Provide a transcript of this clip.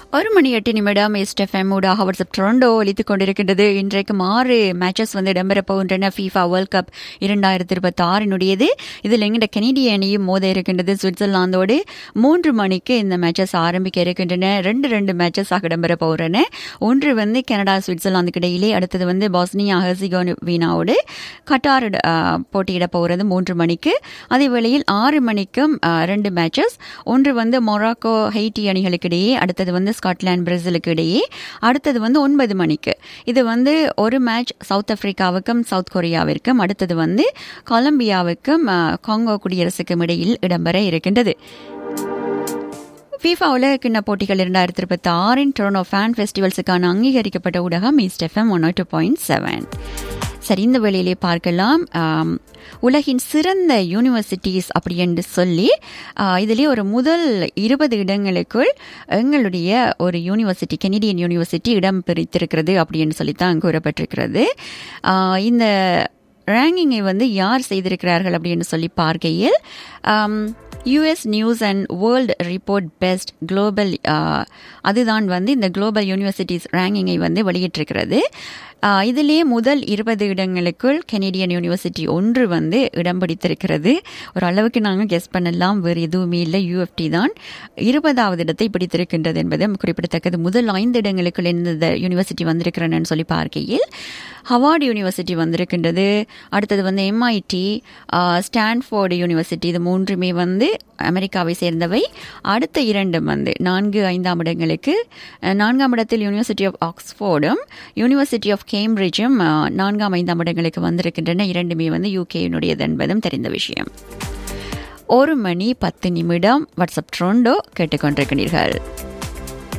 ஒரு மணி எட்டு நிமிடம் எஸ்டெஃப்எம் ஊடாக வாட்ஸ்அப் டொரண்டோ ஒலித்துக் கொண்டிருக்கின்றது இன்றைக்கும் ஆறு மேட்சஸ் வந்து இடம்பெறப் போகின்றன ஃபீஃபா வேர்ல்ட் கப் இரண்டாயிரத்தி இருபத்தி ஆறினுடையது இதில் எங்கிட்ட கெனடிய அணியும் மோத இருக்கின்றது சுவிட்சர்லாந்தோடு மூன்று மணிக்கு இந்த மேட்சஸ் ஆரம்பிக்க இருக்கின்றன ரெண்டு ரெண்டு மேட்சஸாக இடம்பெற போகின்றன ஒன்று வந்து கனடா சுவிட்சர்லாந்துக்கு இடையிலே அடுத்தது வந்து பாஸ்னியா ஹெர்சிகோவினாவோடு கட்டார் அஹ், போட்டியிட போகிறது மூன்று மணிக்கு அதே வேளையில் ஆறு மணிக்கும் அஹ், ரெண்டு மேட்சஸ் ஒன்று வந்து மொராக்கோ ஹெய்டி அணிகளுக்கு இடையே அடுத்தது வந்து ஸ்காட்லாந்து பிரேசிலுக்கு இடையே அடுத்தது வந்து ஒன்பது மணிக்கு இது வந்து ஒரு மேட்ச் சவுத் ஆப்பிரிக்காவுக்கும் சவுத் கொரியாவிற்கும் அடுத்தது வந்து கொலம்பியாவுக்கும் அஹ், காங்கோ குடியரசுக்கும் இடையில் இடம்பெற இருக்கின்றது ஃபீஃபா உலக கிண்ண போட்டிகள் இரண்டாயிரத்தி இருபத்தி ஆறின் டொரனோ ஃபேன் ஃபெஸ்டிவல்ஸுக்கான அங்கீகரிக்கப்பட்ட ஊடகம் east FM one two point seven சரி இந்த வேளையிலே பார்க்கலாம் ஆம், உலகின் சிறந்த யூனிவர்சிட்டிஸ் அப்படி என்று சொல்லி ஆ, இதிலே ஒரு முதல் இருபது இடங்களுக்குள் எங்களுடைய ஒரு யூனிவர்சிட்டி கெனடியன் யூனிவர்சிட்டி இடம் பிரித்திருக்கிறது அப்படின்னு சொல்லித்தான் கூறப்பட்டிருக்கிறது ஆ, இந்த ரேங்கிங்கை வந்து யார் செய்திருக்கிறார்கள் அப்படின்னு சொல்லி பார்க்கையில் US news and world report best global அதுதான் வந்து இந்த குளோபல் யூனிவர்சிட்டிஸ் ரேங்கிங்கை வந்து வெளியிட்டிருக்கிறது ஆஹ் இதிலே முதல் இருபது இடங்களுக்குள் கெனடியன் யூனிவர்சிட்டி ஒன்று வந்து இடம் பிடித்திருக்கிறது ஒரு அளவுக்கு நாங்கள் கெஸ் பண்ணலாம் வேறு எதுவுமே இல்லை யூஎஃப்டி தான் இருபதாவது இடத்தை பிடித்திருக்கின்றது என்பது குறிப்பிடத்தக்கது முதல் ஐந்து இடங்களுக்குள் எந்த யூனிவர்சிட்டி வந்திருக்கிறேன்னு சொல்லி பார்க்கையில் ஹவார்டு யூனிவர்சிட்டி வந்திருக்கின்றது அடுத்தது வந்து எம்ஐடி ஸ்டான்ஃபோர்டு யூனிவர்சிட்டி இது மூன்றுமே வந்து அமெரிக்காவை சேர்ந்தவை அடுத்த இரண்டும் வந்து நான்கு ஐந்தாம் இடங்களுக்கு அஹ், நான்காம் இடத்தில் யூனிவர்சிட்டி ஆஃப் ஆக்ஸ்போர்டும் யூனிவர்சிட்டி ஆஃப் கேம்பிரிட்ஜும் அஹ், நான்காம் ஐந்தாம் இடங்களுக்கு வந்திருக்கின்றன இரண்டுமே வந்து யூகேயினுடையது என்பதும் தெரிந்த விஷயம் ஒரு மணி பத்து நிமிடம் வாட்ஸ்அப் ட்ரோண்டோ கேட்டுக்கொண்டிருக்கிறீர்கள்